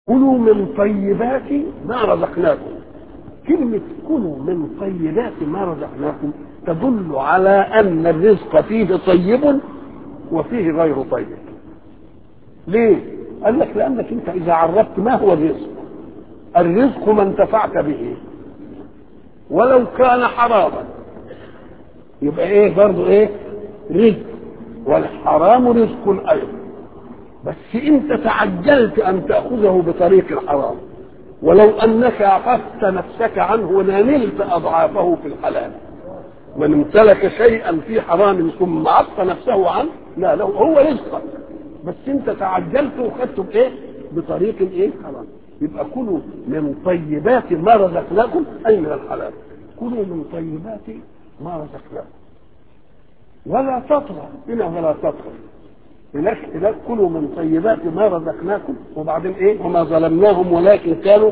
كلوا من طيبات ما رزقناكم كلمة كلوا من طيبات ما رزقناكم تدل على أن الرزق فيه طيب وفيه غير طيب ليه؟ قال لك لأنك أنت إذا عرفت ما هو الرزق الرزق ما انتفعت به ولو كان حراما يبقى ايه برضه ايه رزق والحرام رزق ايضا بس انت تعجلت ان تاخذه بطريق الحرام ولو انك عففت نفسك عنه ونالت اضعافه في الحلال من امتلك شيئا في حرام ثم عف نفسه عنه لا له هو رزقك بس انت تعجلت وخدته بايه بطريق ايه حرام يبقى كلوا من طيبات ما رزقناكم اي من الحلال كلوا من طيبات ما رزقناكم ولا تطغى هنا ولا تطغى هناك هناك كلوا من طيبات ما رزقناكم وبعدين ايه وما ظلمناهم ولكن كانوا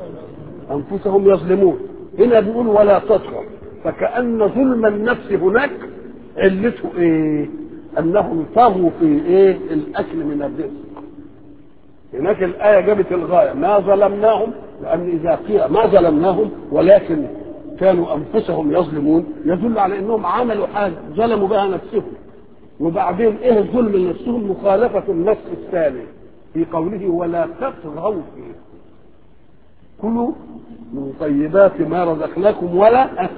انفسهم يظلمون هنا بيقول ولا تطغى فكأن ظلم النفس هناك علته ايه انهم طغوا في ايه الاكل من الرزق هناك الآية جابت الغاية ما ظلمناهم لأن إذا قيل ما ظلمناهم ولكن كانوا أنفسهم يظلمون يدل على أنهم عملوا حاجة ظلموا بها نفسهم وبعدين إيه الظلم لنفسهم مخالفة النص الثاني في قوله ولا تطغوا فيه كلوا من طيبات ما رزقناكم ولا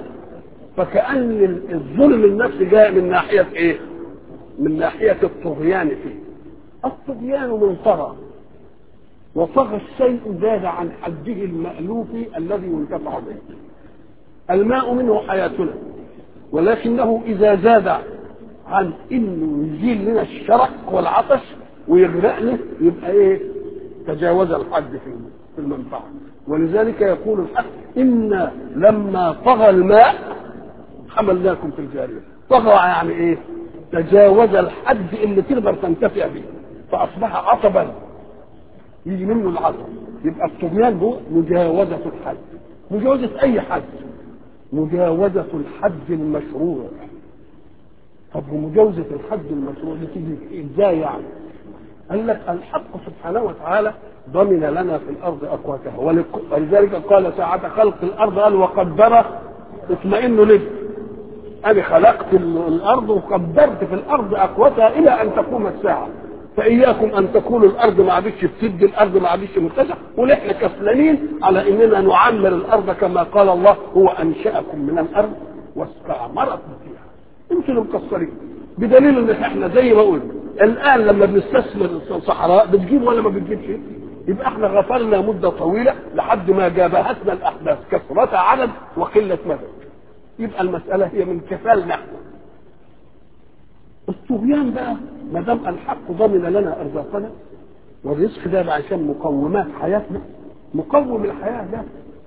فكأن الظلم النفسي جاء من ناحية إيه؟ من ناحية الطغيان فيه الطغيان من طغى وطغى الشيء زاد عن حده المألوف الذي ينتفع به الماء منه حياتنا ولكنه إذا زاد عن إنه يزيل لنا الشرق والعطش ويغرقنا يبقى إيه تجاوز الحد في في المنفعة ولذلك يقول الحق إن لما طغى الماء حملناكم في الجارية طغى يعني إيه تجاوز الحد اللي تقدر تنتفع به فأصبح عصبا يجي منه العصب يبقى الطغيان هو مجاوزة الحد مجاوزة أي حد مجاوزة الحد المشروع طب ومجاوزة الحد المشروع دي تيجي ازاي يعني؟ قال لك الحق سبحانه وتعالى ضمن لنا في الارض اقواتها ولذلك قال ساعة خلق الارض قال وقدر اطمئن لك انا خلقت الارض وقدرت في الارض اقواتها الى ان تقوم الساعه فاياكم ان تقولوا الارض ما عادتش بتدي الارض ما عادتش متسع ونحن كسلانين على اننا نعمر الارض كما قال الله هو انشاكم من الارض واستعمركم فيها انتوا اللي مقصرين بدليل ان احنا زي ما قلنا الان لما بنستثمر الصحراء بتجيب ولا ما بتجيبش يبقى احنا غفلنا مده طويله لحد ما جابهتنا الاحداث كثرة عدد وقله مدد يبقى المساله هي من كفالنا احنا الطغيان بقى ما دام الحق ضمن لنا ارزاقنا والرزق ده عشان مقومات حياتنا مقوم الحياه ده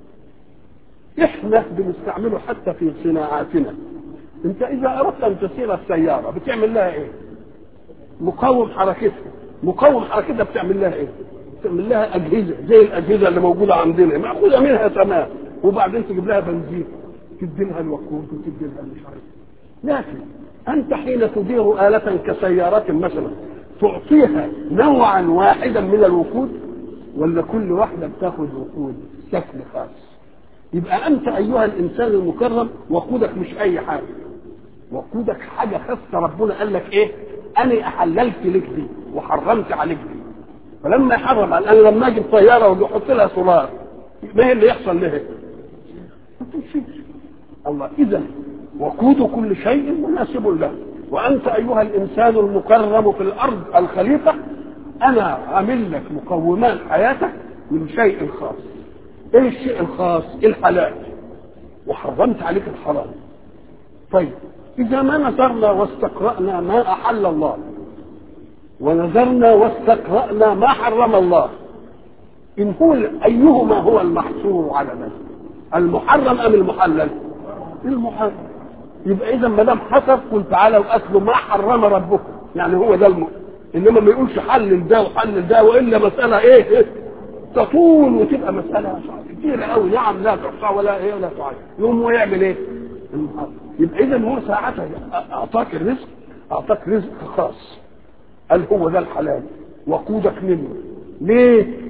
احنا بنستعمله حتى في صناعاتنا انت اذا اردت ان تسير السياره بتعمل لها ايه مقوم حركتها مقوم حركتها بتعمل لها ايه بتعمل لها اجهزه زي الاجهزه اللي موجوده عندنا ماخوذه منها تمام وبعدين تجيب لها بنزين تدي لها الوقود وتدي لها مش عارف لكن انت حين تدير اله كسيارات مثلا تعطيها نوعا واحدا من الوقود ولا كل واحده بتاخذ وقود شكل خاص يبقى انت ايها الانسان المكرم وقودك مش اي حاجه وقودك حاجه خاصه ربنا قال لك ايه انا احللت لك دي وحرمت عليك دي فلما يحرم انا لما اجيب طياره واجي احط لها سولار ما هي اللي يحصل لها ما تمشيش الله اذا وقود كل شيء مناسب له وانت ايها الانسان المكرم في الارض الخليفه انا عامل لك مقومات حياتك من شيء خاص ايه الشيء الخاص الحلال وحرمت عليك الحرام طيب اذا ما نظرنا واستقرانا ما احل الله ونظرنا واستقرانا ما حرم الله ان هو ايهما هو المحصور على نفسه المحرم ام المحلل المحرم يبقى اذا ما دام حصل قل تعالوا اكلوا ما حرم ربكم يعني هو ده الم... انما ما يقولش حلل ده وحلل ده والا مساله ايه, إيه؟ تطول وتبقى مساله كتيره قوي نعم لا تحصى ولا ايه ولا تعد يقوم هو يعمل ايه؟ يبقى اذا هو ساعتها اعطاك الرزق اعطاك رزق خاص قال هو ده الحلال وقودك منه ليه؟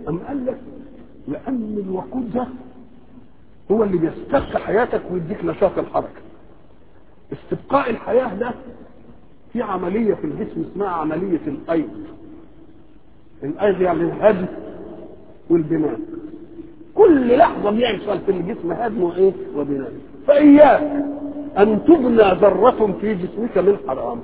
أم قال لك لأن الوقود ده هو اللي بيستبقى حياتك ويديك نشاط الحركة استبقاء الحياة ده في عملية في الجسم اسمها عملية الأيض الأيض يعني الهدم والبناء كل لحظة بيحصل في الجسم هدم وإيه وبناء فإياك أن تبنى ذرة في جسمك من حرام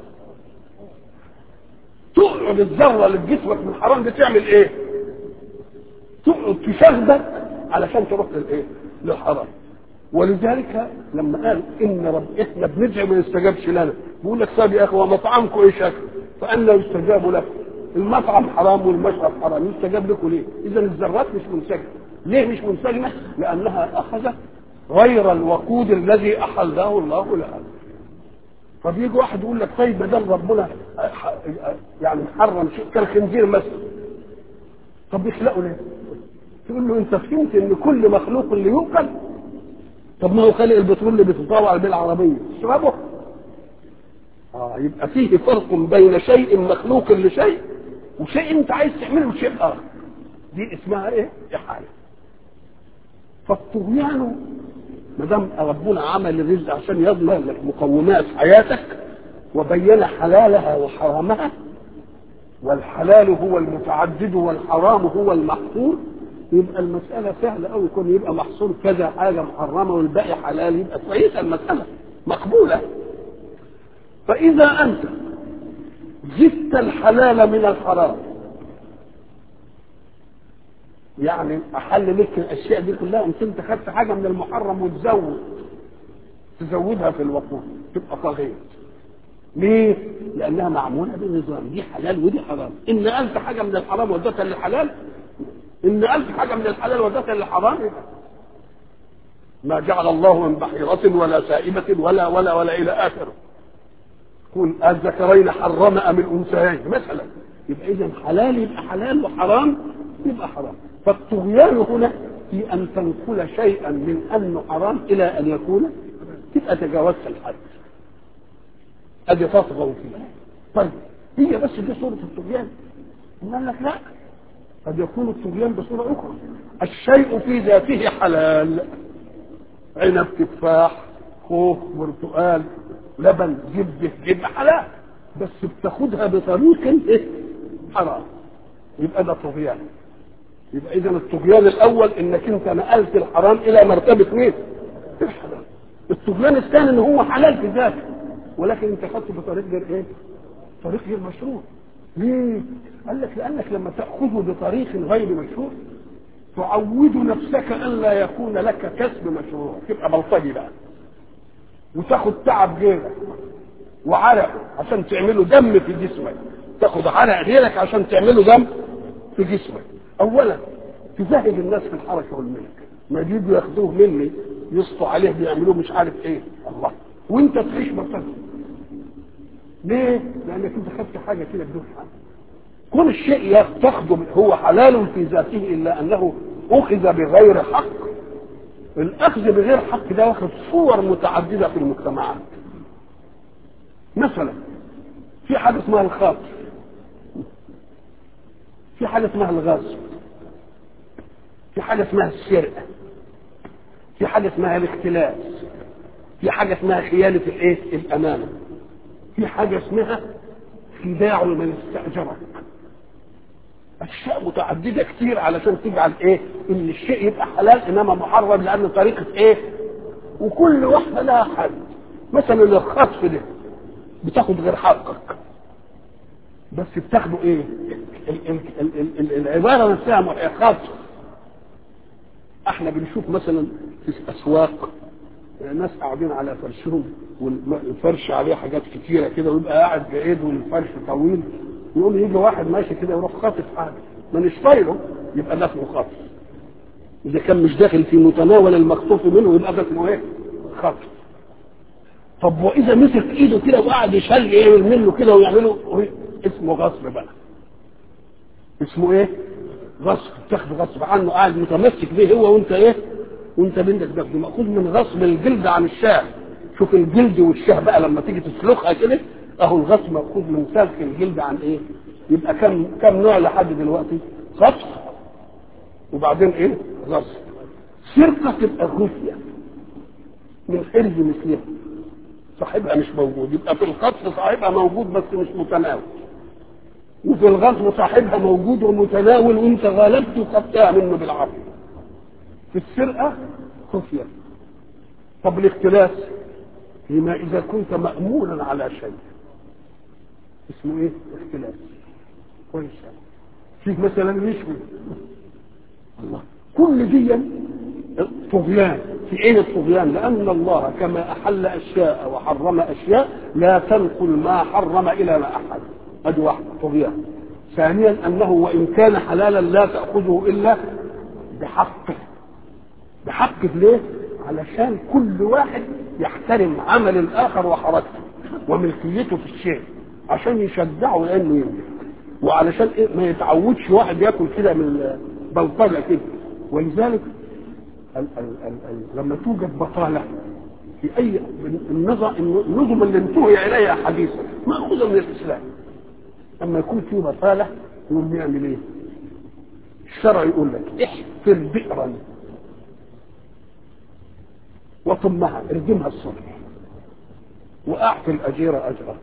تقعد الذرة اللي في جسمك من حرام دي تعمل إيه؟ تقعد تشغبك علشان تروح للإيه؟ للحرام ولذلك لما قال ان رب احنا بندعي ما يستجابش لنا بيقول لك طيب يا اخي ومطعمكم ايه شكل فانا يستجاب لكم المطعم حرام والمشرب حرام يستجاب لكم ليه اذا الذرات مش منسجمه ليه مش منسجمه لانها اخذت غير الوقود الذي احله الله لها فبيجي واحد يقول لك طيب ما دام ربنا يعني محرم شيء كالخنزير مثلا طب يخلقوا ليه؟ تقول له انت فهمت ان كل مخلوق اللي يؤكل طب ما هو خالق البترول اللي بتطاوع بالعربيه اشربه اه يبقى فيه فرق بين شيء مخلوق لشيء وشيء انت عايز تعمله شيء اخر دي اسمها ايه؟ احاله فالطغيان ما دام ربنا عمل الرزق عشان يضمن لك مقومات حياتك وبين حلالها وحرامها والحلال هو المتعدد والحرام هو المحصور يبقى المسألة سهلة أوي يكون يبقى محصور كذا حاجة محرمة والباقي حلال يبقى كويسة المسألة مقبولة فإذا أنت زدت الحلال من الحرام يعني أحل لك الأشياء دي كلها أنت أنت خدت حاجة من المحرم وتزود تزودها في الوقود تبقى طاغية ليه؟ لأنها معمولة بنظام دي حلال ودي حرام إن أنت حاجة من الحرام ودتها للحلال ان الف حاجه من الحلال ودخل الحرام ما جعل الله من بحيرة ولا سائبة ولا ولا ولا إلى آخره كل الذكرين حرم أم الأنثيين مثلا يبقى إذا حلال يبقى حلال وحرام يبقى حرام فالطغيان هنا في أن تنقل شيئا من أنه حرام إلى أن يكون تبقى تجاوزت الحد أدي تطغوا فيها طيب هي بس دي صورة الطغيان قال لك لا قد يكون الطغيان بصورة أخرى الشيء في ذاته حلال عنب تفاح خوخ برتقال لبن زبدة جبنة حلال بس بتاخدها بطريق ايه حرام يبقى ده طغيان يبقى اذا الطغيان الاول انك انت نقلت الحرام الى مرتبه مين الحلال الطغيان الثاني ان هو حلال في ذاته ولكن انت خدته بطريق غير ايه طريق غير مشروع ليه قال لك لانك لما تاخذه بطريق غير مشروع تعود نفسك الا يكون لك كسب مشروع تبقى بلطجي بقى وتاخد تعب غيرك وعرق عشان تعمله دم في جسمك تاخد عرق غيرك عشان تعمله دم في جسمك اولا تزهد الناس في الحركه والملك ما يجوا ياخدوه مني يسطوا عليه بيعملوه مش عارف ايه الله وانت تعيش بلطجي ليه؟ لانك انت خدت حاجه كده بدون حق كل الشيء تاخده هو حلال في ذاته الا انه اخذ بغير حق الاخذ بغير حق ده واخد صور متعدده في المجتمعات مثلا في حاجه اسمها الخاطر في حاجه اسمها الغصب في حاجه اسمها السرقه في حاجه اسمها الاختلاس في حاجه اسمها خيانه الايه الامانه في حاجه اسمها خداع من استاجرك اشياء متعدده كتير علشان تجعل ايه ان الشيء يبقى حلال انما محرم لان طريقه ايه وكل واحده لها حد مثلا الخطف ده بتاخد غير حقك بس بتاخده ايه ال ال ال ال ال العباره نفسها خطف احنا بنشوف مثلا في الاسواق ناس قاعدين على فرشهم والفرش عليه حاجات كتيره كده ويبقى قاعد بعيد والفرش طويل يقوم يجي واحد ماشي كده يروح خاطف حاجه مانيش طايله يبقى ده اسمه خطف اذا كان مش داخل في متناول المخطوف منه يبقى ده اسمه ايه؟ خطف طب واذا مسك ايده كده وقعد يشل يعمل منه كده ويعمله اسمه غصب بقى اسمه ايه؟ غصب تاخده غصب عنه قاعد متمسك به هو وانت ايه؟ وانت بنتك تاخده ماخوذ من غصب الجلد عن الشاه شوف الجلد والشاه بقى لما تيجي تسلخها كده اهو الغصب ماخوذ من سلخ الجلد عن ايه؟ يبقى كم كم نوع لحد دلوقتي؟ خطف وبعدين ايه غصب سرقه تبقى خفيه من حرز مثلها صاحبها مش موجود يبقى في القتل صاحبها موجود بس مش متناول وفي الغزو صاحبها موجود ومتناول وانت غلبت وخدتها منه بالعرض في السرقه خفيه طب الاختلاس فيما اذا كنت مامونا على شيء اسمه ايه اختلاس كويس فيك مثلا يشوي الله كل دي طغيان في ايه الطغيان لان الله كما احل اشياء وحرم اشياء لا تنقل ما حرم الى ما احل ادي واحده طغيان ثانيا انه وان كان حلالا لا تاخذه الا بحقه بحقه ليه علشان كل واحد يحترم عمل الاخر وحركته وملكيته في الشيء عشان يشجعه لانه يملك وعلشان إيه ما يتعودش واحد ياكل كده من بلطجه كده ولذلك ال ال ال ال لما توجد بطاله في اي النظم النظم اللي انتهي اليها حديثا ماخوذه من الاسلام لما يكون في بطاله يقوم يعمل ايه؟ الشرع يقول لك احفر بئرا وطمها اردمها الصبح واعطي الاجير اجره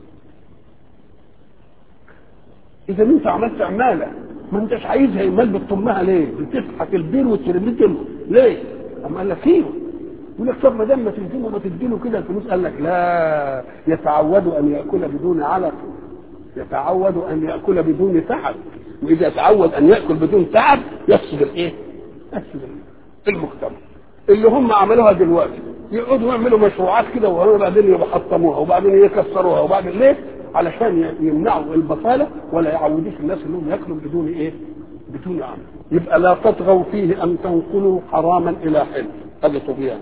اذا انت عملت عماله ما انتش عايزها يمال بتطمها ليه؟ بتفتحك البير وترميتهم ليه؟ اما قال لك ايوه يقول لك طب ما دام ما تلزمه ما تديله كده الفلوس قال لك لا يتعود ان ياكل بدون علق يتعود ان ياكل بدون تعب واذا تعود ان ياكل بدون تعب يفسد الايه؟ يفسد المجتمع اللي هم عملوها دلوقتي يقعدوا يعملوا مشروعات كده وبعدين يحطموها وبعدين يكسروها وبعدين ليه؟ علشان يمنعوا البطاله ولا يعودوش الناس انهم ياكلوا بدون ايه؟ بدون عمل يبقى لا تطغوا فيه ان تنقلوا حراما الى حل هذا طغيان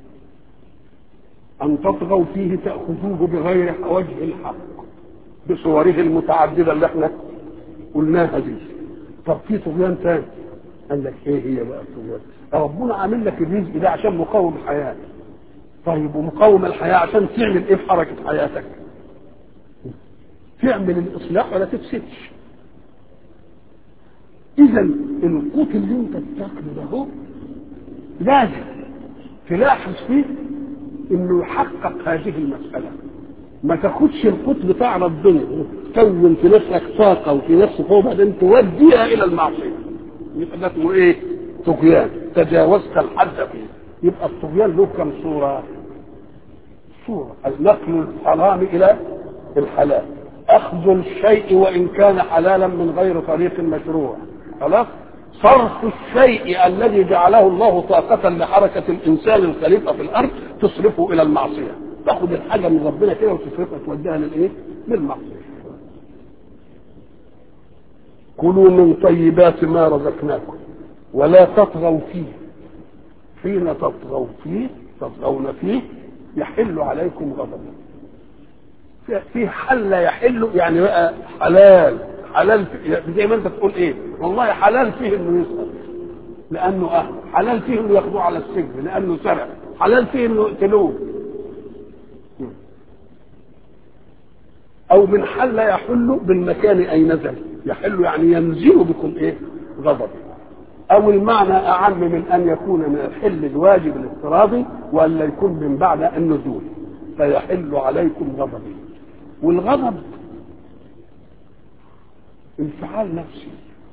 ان تطغوا فيه تاخذوه بغير وجه الحق بصوره المتعدده اللي احنا قلناها دي طب في طغيان تاني قال لك ايه هي بقى الطغيان ربنا عامل لك الرزق ده عشان مقاوم الحياه طيب ومقاوم الحياه عشان تعمل ايه في حركه حياتك تعمل الاصلاح ولا تفسدش اذا القوت اللي انت بتاكله ده هو لازم تلاحظ فيه انه يحقق هذه المساله ما تاخدش القوت بتاع ربنا وتكون في نفسك طاقه وفي نفسك هو بعدين توديها الى المعصيه يبقى ده اسمه ايه؟ طغيان تجاوزت الحد فيه يبقى الطغيان له كم صوره؟ صوره النقل الحرام الى الحلال اخذ الشيء وان كان حلالا من غير طريق مشروع خلاص صرف الشيء الذي جعله الله طاقة لحركة الإنسان الخليفة في الأرض تصرفه إلى المعصية تاخد الحاجة من ربنا كده وتصرفها توديها للإيه؟ للمعصية كلوا من طيبات ما رزقناكم ولا تطغوا فيه حين تطغوا فيه تطغون فيه يحل عليكم غضبه في حل يحل يعني بقى حلال حلال زي ما انت تقول ايه والله حلال فيه انه يسرق لانه اهل حلال فيه انه ياخذوه على السجن لانه سرق حلال فيه انه يقتلوه او من حل يحل بالمكان اي نزل يحل يعني ينزل بكم ايه غضب او المعنى اعم من ان يكون من الحل الواجب الافتراضي ولا يكون من بعد النزول فيحل عليكم غضبي والغضب انفعال نفسي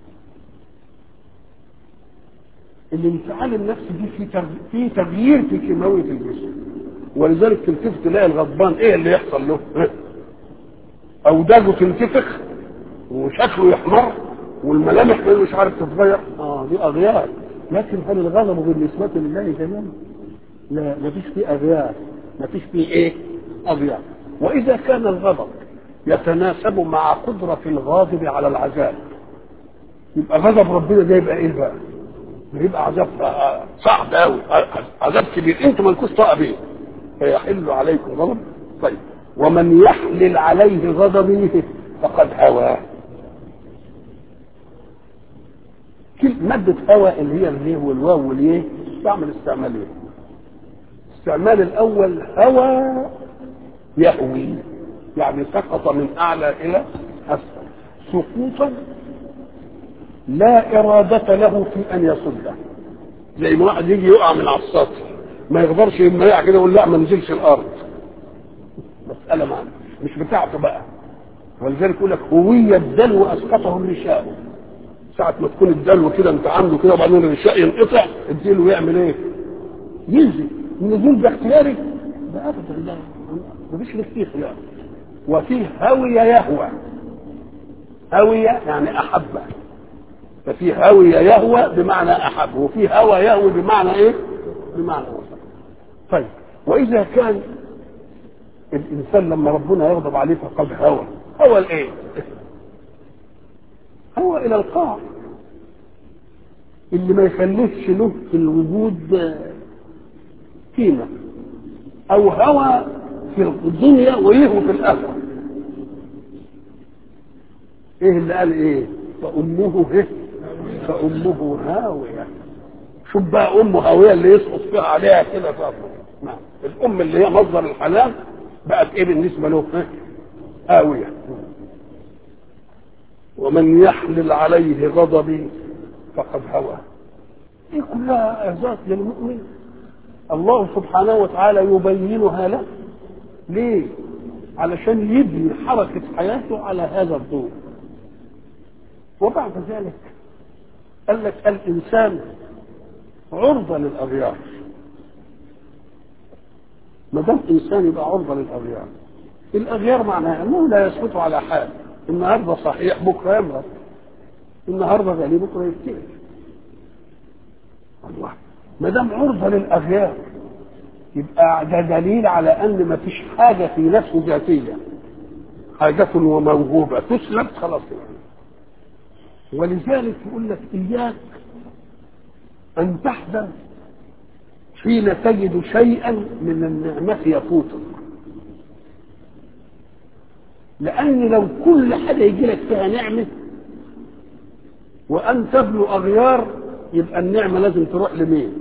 الانفعال النفسي دي في في تغيير في كيماويه الجسم ولذلك تلتفت تلاقي الغضبان ايه اللي يحصل له اوداجه تنتفخ وشكله يحمر والملامح مش عارف تتغير اه دي اغيار لكن هل الغضب بالنسبه لله تمام لا مفيش فيه اغيار مفيش فيه ايه اغيار واذا كان الغضب يتناسب مع قدرة الغاضب على العذاب يبقى غضب ربنا ده يبقى ايه بقى؟ يبقى عذاب صعب قوي عذاب كبير انتوا مالكوش طاقه بيه فيحل عليكم غضب طيب ومن يحلل عليه غضبه فقد هوى كل مادة هوى اللي هي الهي والواو واليه استعمل استعمالين الاستعمال الأول هوى يهوي يعني سقط من أعلى إلى أسفل سقوطا لا إرادة له في أن يصده زي ما واحد يجي يقع من على السطح ما يقدرش لما يقع كده يقول لا ما نزلش الأرض مسألة معنا مش بتاعته بقى ولذلك يقول لك هوية الدلو أسقطه الرشاء ساعة ما تكون الدلو كده انت عامله كده وبعدين الرشاء ينقطع الدلو يعمل ايه؟ ينزل النزول ده اختياري ده ابدا لا مفيش لك فيه خيار وفيه هوية يهوى هوية يعني أحب ففي هوية يهوى بمعنى أحب وفي هوى يهوى بمعنى إيه؟ بمعنى وصل طيب وإذا كان الإنسان لما ربنا يغضب عليه فقد هوى هوى الإيه؟ هوى إلى القاع اللي ما يخليش له في الوجود قيمة أو هوى في الدنيا ويهوى في الآخرة ايه اللي قال ايه فامه ايه فامه هاويه شوف بقى امه هاويه اللي يسقط فيها عليها كده فاطمه نعم الام اللي هي مصدر الحلال بقت ايه بالنسبه له إيه؟ هاويه ومن يحلل عليه غضبي فقد هوى دي كلها اعزاز للمؤمن الله سبحانه وتعالى يبينها له ليه علشان يبني حركة حياته على هذا الضوء وبعد ذلك قال لك الإنسان عرضة للأغيار ما دام إنسان يبقى عرضة للأغيار الأغيار معناها أنه لا يثبت على حال النهارده صحيح بكرة يمرض النهارده غني بكرة يفتقر الله ما دام عرضة للأغيار يبقى ده دليل على ان ما فيش حاجه في نفسه ذاتيه حاجة وموهوبة تسلب خلاص ولذلك يقول لك إياك أن تحزن حين تجد شيئا من النعمة يفوتك لأن لو كل حاجة يجي لك فيها نعمة وأن تبلو أغيار يبقى النعمة لازم تروح لمين؟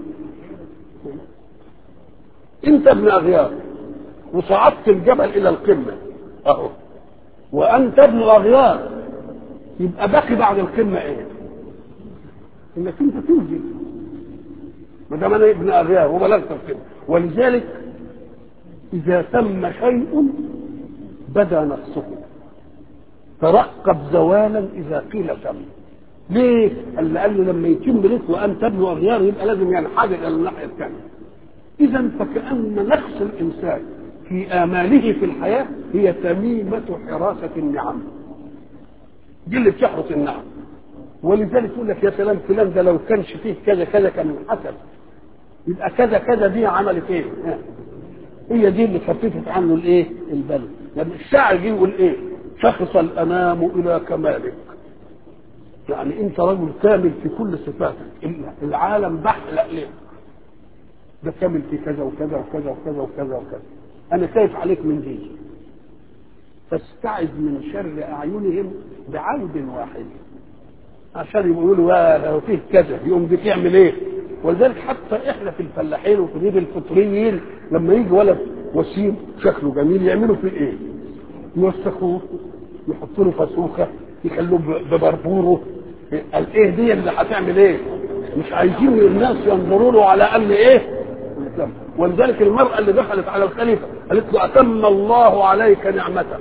انت ابن اغيار وصعدت الجبل الى القمه اهو وانت ابن اغيار يبقى باقي بعد القمه ايه؟ انك انت تنزل ما دام انا ابن اغيار وبلغت القمه ولذلك اذا تم شيء بدا نقصه ترقب زوالا اذا قيل تم ليه؟ قال لانه لما يتم لك وانت ابن اغيار يبقى لازم ينحدر الى الناحيه الثانيه إذا فكأن نقص الإنسان في آماله في الحياة هي تميمة حراسة النعم دي اللي بتحرس النعم ولذلك يقول لك يا سلام فلان ده لو كانش فيه كذا كذا كان انحسب يبقى كذا كذا دي عملت ايه؟ هي دي اللي خففت عنه الايه؟ البلد يعني الشاعر جه يقول ايه؟ شخص الانام الى كمالك يعني انت رجل كامل في كل صفاتك العالم بحلق ليه؟ ده كامل في كذا وكذا وكذا وكذا وكذا وكذا انا خايف عليك من دي فاستعذ من شر اعينهم بعود واحد عشان يقولوا لو فيه كذا يقوم دي تعمل ايه ولذلك حتى احنا في الفلاحين وفي ديب الفطريين لما يجي ولد وسيم شكله جميل يعملوا فيه ايه؟ يوسخوه يحطوا له فسوخه يخلوه ببربوره قال ايه دي اللي هتعمل ايه؟ مش عايزين الناس ينظروا له على ان ايه؟ الاسلام ولذلك المراه اللي دخلت على الخليفه قالت له اتم الله عليك نعمته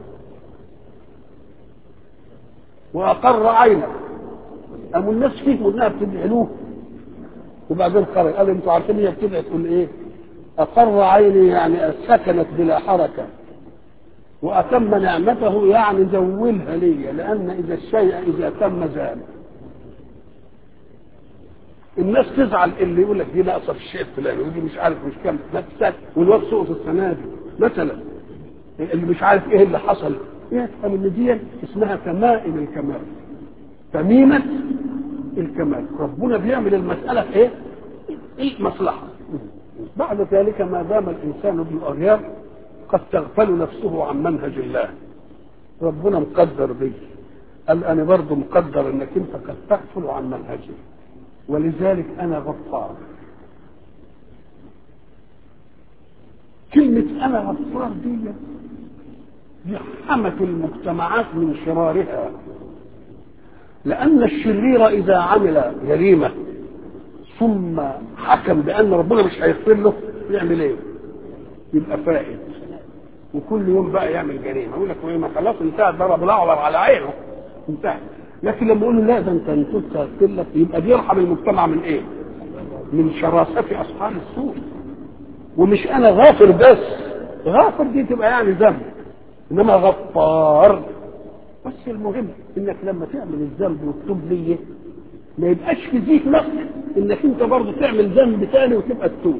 واقر عينك قاموا الناس فهموا انها بتدعي له وبعدين خرج قال انتوا عارفين هي بتدعي تقول ايه؟ اقر عيني يعني سكنت بلا حركه واتم نعمته يعني زولها لي لان اذا الشيء اذا تم زال الناس تزعل اللي يقول لك دي ناقصه في الشيء الفلاني ودي مش عارف مش كام والواد سقط السنه دي مثلا اللي مش عارف ايه اللي حصل يفهم ان دي اسمها تمائم الكمال تميمه الكمال ربنا بيعمل المساله في ايه؟ ايه مصلحه بعد ذلك ما دام الانسان ابن اغيار قد تغفل نفسه عن منهج الله ربنا مقدر بي قال انا برضه مقدر انك انت قد تغفل عن منهجي ولذلك انا غفار كلمة أنا غفار دي دي حمت المجتمعات من شرارها لأن الشرير إذا عمل جريمة ثم حكم بأن ربنا مش هيغفر له يعمل إيه؟ يبقى فائد وكل يوم بقى يعمل جريمة يقول لك ما خلاص انتهى ضرب الأعور على عينه انتهى لكن لما يقول له لا ده انت ان كنت هغفر لك يبقى بيرحم المجتمع من ايه؟ من شراسة أصحاب السوء ومش أنا غافر بس غافر دي تبقى يعني ذنب إنما غفار بس المهم إنك لما تعمل الذنب وتتوب ليه ما يبقاش في ذيك نفسك إنك أنت برضه تعمل ذنب تاني وتبقى تتوب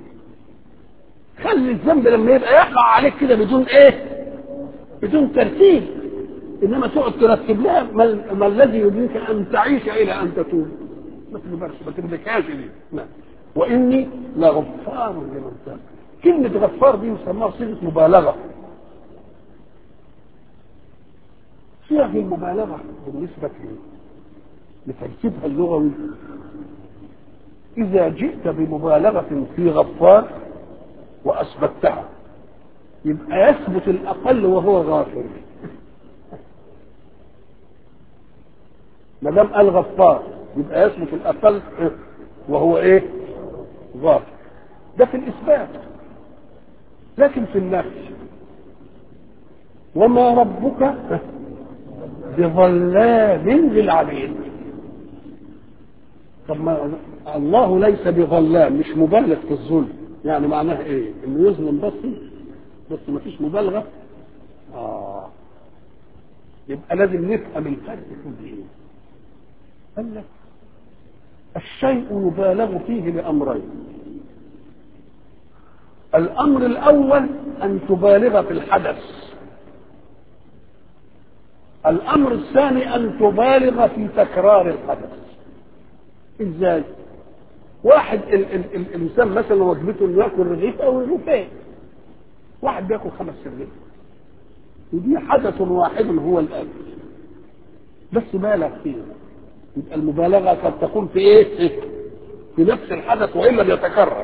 خلي الذنب لما يبقى يقع عليك كده بدون إيه؟ بدون ترتيب إنما تقعد ترتب لها ما, ما الذي يدريك أن تعيش إلى أن تتوب ما تقدرش ما تملكهاش دي نعم واني لغفار لمن تاب كلمة غفار دي يسموها صيغة مبالغة صيغ المبالغة بالنسبة لتركيبها اللغوي إذا جئت بمبالغة في غفار وأثبتها يبقى يثبت الأقل وهو غافر ما دام قال غفار يبقى يثبت الأقل وهو إيه؟ غافر ده في الإثبات لكن في النفس وما ربك بظلام للعبيد طب ما الله ليس بظلام مش مبالغ في الظلم يعني معناها ايه انه يظلم بس بس ما فيش مبالغه اه يبقى لازم نفهم الفرق في ايه قال لك الشيء يبالغ فيه بأمرين الأمر الأول أن تبالغ في الحدث الأمر الثاني أن تبالغ في تكرار الحدث إزاي؟ واحد ال ال ال الإنسان مثلا وجبته إنه ياكل رغيف أو رغيفين واحد بياكل خمس رغيف ودي حدث واحد هو الأكل بس بالغ فيه يبقى المبالغة قد تكون في ايه؟ في نفس الحدث وإن لم يتكرر.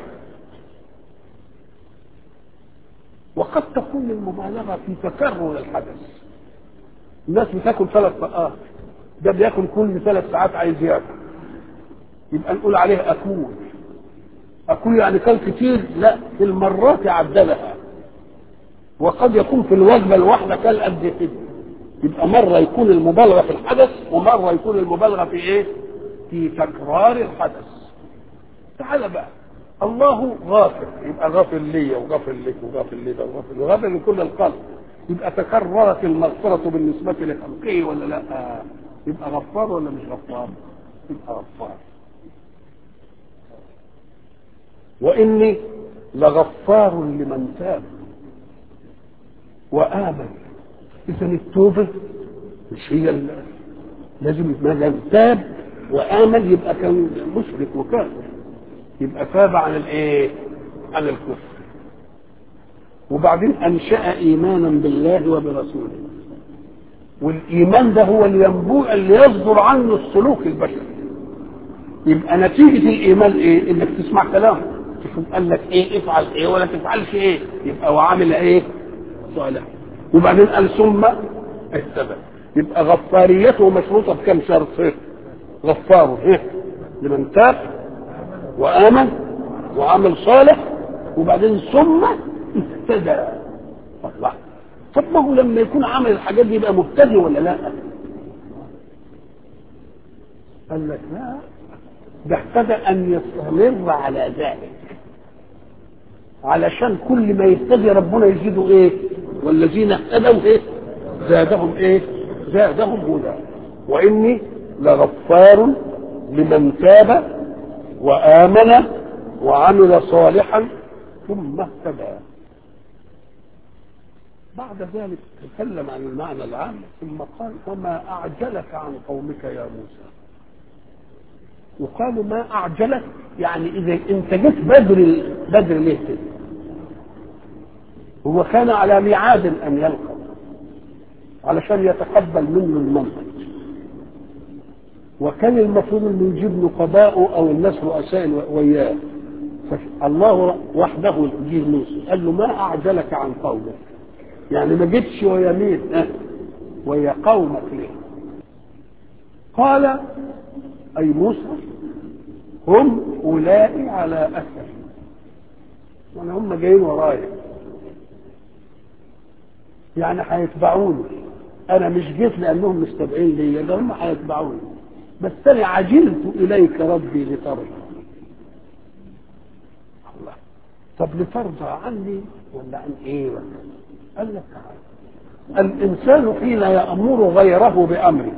وقد تكون المبالغة في تكرر الحدث. الناس بتاكل ثلاث ساعات ده بياكل كل ثلاث ساعات عايز ياكل. يبقى نقول عليه أكول. أكول يعني كل كتير؟ لا في المرات عدلها. وقد يكون في الوجبة الواحدة كل قد كده. يبقى مرة يكون المبالغة في الحدث ومرة يكون المبالغة في ايه في تكرار الحدث تعال بقى الله غافر يبقى غافر لي وغافر لك وغافر لي وغافر لي وغافر لكل الخلق يبقى تكررت المغفرة بالنسبة لخلقه ولا لا يبقى غفار ولا مش غفار يبقى غفار وإني لغفار لمن تاب وآمن اذا التوبه مش هي ال... لازم ما دام تاب وامن يبقى كان مشرك وكافر يبقى تاب عن الايه؟ عن الكفر وبعدين انشا ايمانا بالله وبرسوله والايمان ده هو الينبوع اللي يصدر عنه السلوك البشري يبقى نتيجه الايمان ايه؟ انك تسمع كلامه تشوف قال لك ايه افعل ايه ولا تفعلش ايه يبقى وعامل ايه؟ صالح وبعدين قال ثم اهتدى يبقى غفاريته مشروطه بكم شرط غفار إيه؟ لمن تاب وامن وعمل صالح وبعدين ثم اهتدى الله طب ما هو لما يكون عمل الحاجات دي يبقى مبتدئ ولا لا؟ قال لك لا ده اهتدى ان يستمر على ذلك علشان كل ما يهتدي ربنا يزيده ايه؟ والذين اهتدوا ايه زادهم ايه زادهم هدى واني لغفار لمن تاب وامن وعمل صالحا ثم اهتدى بعد ذلك تكلم عن المعنى العام ثم قال وما اعجلك عن قومك يا موسى وقالوا ما اعجلك يعني اذا انت جيت بدر بدر ليه كده هو كان على ميعاد ان يلقى علشان يتقبل منه المنطق وكان المفروض انه يجيب نقباءه او الناس رؤساء وياه الله وحده يجيب موسى قال له ما اعجلك عن قومك يعني ما جبتش ويا مين أه؟ ويا قومك ليه قال أي موسى هم أولئك على أثر يعني هم جايين ورايا يعني هيتبعوني أنا مش جيت لأنهم مستبعين ليا ده هم هيتبعوني بس أنا عجلت إليك ربي لترضى الله طب لترضى عني ولا عن إيه ولا قال لك تعالى الإنسان حين يأمر غيره بأمره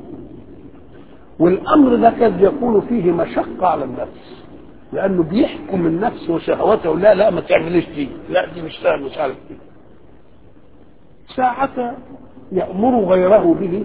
والامر ده قد يكون فيه مشقه على النفس لانه بيحكم النفس وشهوته لا لا ما تعمليش دي لا دي مش سهل مش عارف دي ساعة يأمر غيره به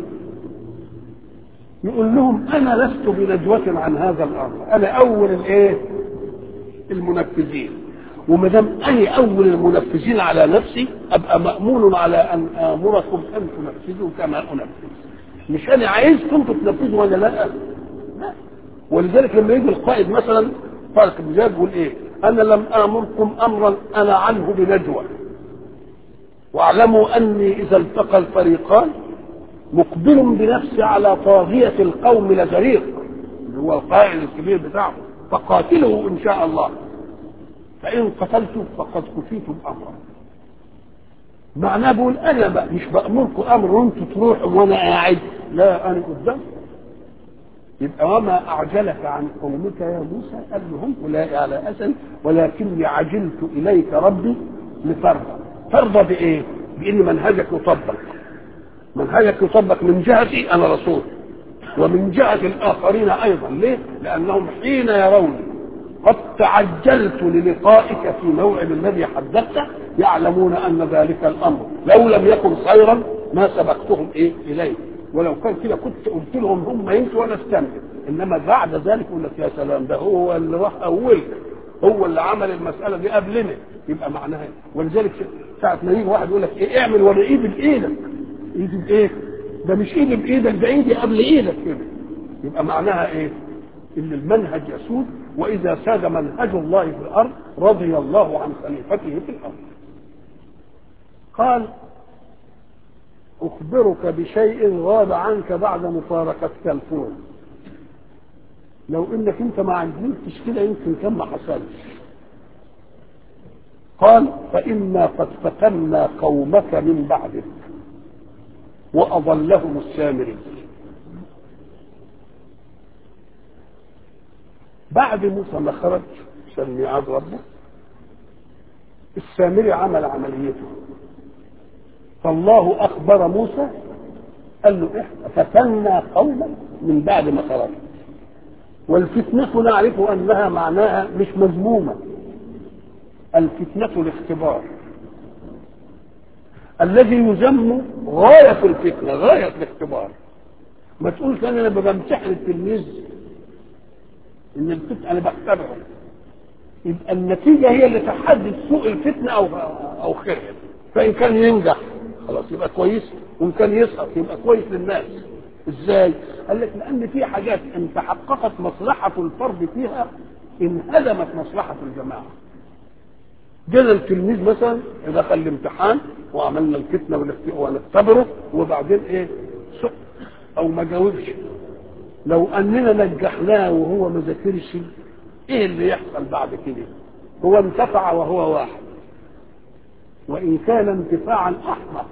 يقول لهم أنا لست بنجوة عن هذا الأمر أنا أول الإيه؟ المنفذين وما دام أنا أول المنفذين على نفسي أبقى مأمون على أن آمركم أن تنفذوا كما أنفذ مش انا عايزكم تنفذوا ولا لا لا ولذلك لما يجي القائد مثلا طارق بن زياد يقول ايه انا لم امركم امرا انا عنه بنجوى واعلموا اني اذا التقى الفريقان مقبل بنفسي على طاغية القوم لزريق اللي هو القائد الكبير بتاعه فقاتله ان شاء الله فان قتلته فقد كفيتم امرا معناه بقول انا بقى مش بامركم امر وانتوا تروحوا وانا قاعد لا انا قدام يبقى وما اعجلك عن قومك يا موسى قال لهم اولئك على اسل ولكني عجلت اليك ربي لترضى ترضى بايه؟ بان منهجك يطبق منهجك يطبق من جهتي انا رسول ومن جهه الاخرين ايضا ليه؟ لانهم حين يروني قد تعجلت للقائك في موعد الذي حدثته يعلمون ان ذلك الامر لو لم يكن خيرا ما سبقتهم ايه اليه ولو كان كده كنت قلت لهم هم يمشوا وانا استنى انما بعد ذلك يقول لك يا سلام ده هو اللي راح اولك هو اللي عمل المساله دي قبلنا يبقى معناها إيه؟ ولذلك ساعه ما يجي واحد يقول لك ايه اعمل وانا ايدي بايدك ايدي بايه؟ ده مش ايدي بايدك ده ايدي قبل ايدك كده يبقى معناها ايه؟ ان المنهج يسود واذا ساد منهج الله في الارض رضي الله عن خليفته في الارض قال اخبرك بشيء غاب عنك بعد مفارقتك الكون لو انك انت ما عجلتش كده يمكن كان ما حصلش قال فإنا قد فتنا قومك من بعدك وأضلهم السامري بعد موسى ما خرج عشان ميعاد ربه السامري عمل عمليته فالله اخبر موسى قال له احنا فتنا قوما من بعد ما خرج والفتنة نعرف انها معناها مش مذمومة الفتنة الاختبار الذي يذم غاية الفتنة غاية الاختبار ما تقولش انا لما بمتحن التلميذ ان الفتنة انا بختبره يبقى النتيجة هي اللي تحدد سوء الفتنة او او خيرها فان كان ينجح خلاص يبقى كويس وان كان يسقط يبقى كويس للناس ازاي؟ قال لك لان في حاجات ان تحققت مصلحة الفرد فيها انهدمت مصلحة الجماعة جينا التلميذ مثلا دخل الامتحان وعملنا الفتنة ونختبره وبعدين ايه سقط او ما جاوبش لو اننا نجحناه وهو ما ذاكرش ايه اللي يحصل بعد كده هو انتفع وهو واحد وان كان انتفاعا احمق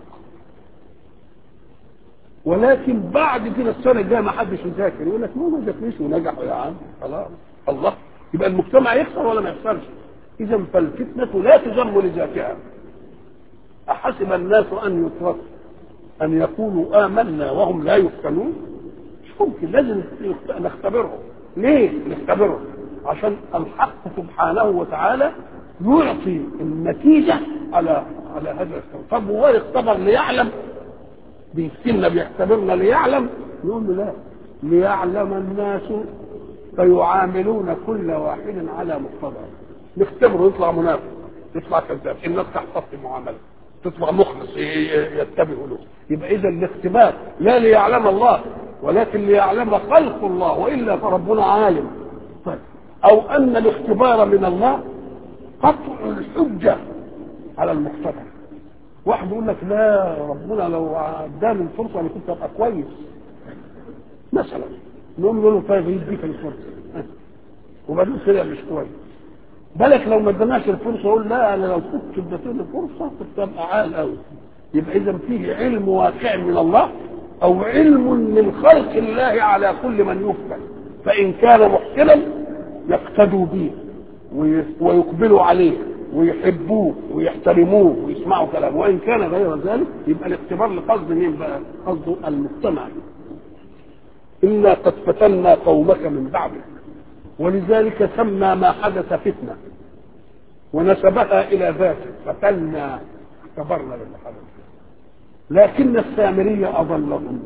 ولكن بعد كده السنه الجايه ما حدش يذاكر يقول لك ما ما ذاكرش ونجحوا يا عم خلاص الله يبقى المجتمع يخسر ولا ما يخسرش اذا فالفتنه لا تذم لذاتها احسب الناس ان يتركوا ان يقولوا امنا وهم لا يفتنون مش ممكن لازم نختبرهم ليه نختبرهم عشان الحق سبحانه وتعالى يعطي النتيجة على على هذا الاختبار طب هو يختبر ليعلم بيفتنا بيختبرنا ليعلم نقول له لا ليعلم الناس فيعاملون كل واحد على مقتضاه نختبره يطلع منافق يطلع كذاب الناس تحتفظ معامله تطلع مخلص يتبع له يبقى اذا الاختبار لا ليعلم الله ولكن ليعلم خلق الله والا فربنا عالم طيب او ان الاختبار من الله قطع الحجه على المختبر واحد يقول لك لا ربنا لو اداني الفرصه انا كنت ابقى كويس مثلا نقوم نقول له طيب يديك الفرصه وبعدين طلع مش كويس بالك لو ما اداناش الفرصه اقول لا انا لو كنت اديتني الفرصه كنت ابقى عال قوي يبقى اذا فيه علم واقع من الله او علم من خلق الله على كل من يفتن فان كان محسنا يقتدوا به ويقبلوا عليه ويحبوه ويحترموه ويسمعوا كلامه وان كان غير ذلك يبقى الاختبار لقصد مين بقى؟ قصده المجتمع انا قد فتنا قومك من بعدك ولذلك سمى ما حدث فتنه ونسبها الى ذاته فتنا اختبرنا باللي حدث لكن السامري اضلهم